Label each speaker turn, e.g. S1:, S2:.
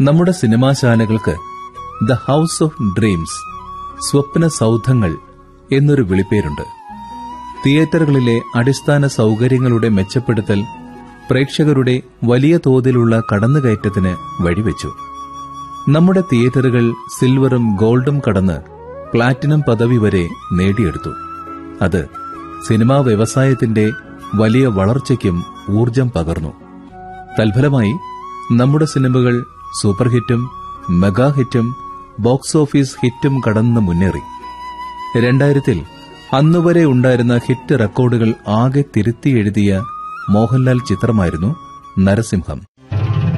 S1: നമ്മുടെ സിനിമാശാലകൾക്ക് the house of dreams സ്വപ്ന സൗധങ്ങൾ എന്നൊരു വിളിപ്പേരുണ്ട് തിയേറ്ററുകളിലെ അടിസ്ഥാന സൗകര്യങ്ങളുടെ മെച്ചപ്പെടുത്തൽ പ്രേക്ഷകരുടെ വലിയ തോതിലുള്ള കടന്നുകയറ്റത്തിന് വഴിവെച്ചു നമ്മുടെ തിയേറ്ററുകൾ സിൽവറും ഗോൾഡും കടന്ന് പ്ലാറ്റിനം പദവി വരെ നേടിയെടുത്തു അത് സിനിമാ വ്യവസായത്തിന്റെ വലിയ വളർച്ചയ്ക്കും ഊർജം പകർന്നു തൽഫലമായി നമ്മുടെ സിനിമകൾ സൂപ്പർ ഹിറ്റും മെഗാ ഹിറ്റും ബോക്സ് ഓഫീസ് ഹിറ്റും കടന്ന് മുന്നേറി രണ്ടായിരത്തിൽ അന്നുവരെ ഉണ്ടായിരുന്ന ഹിറ്റ് റെക്കോർഡുകൾ ആകെ തിരുത്തി എഴുതിയ മോഹൻലാൽ ചിത്രമായിരുന്നു നരസിംഹം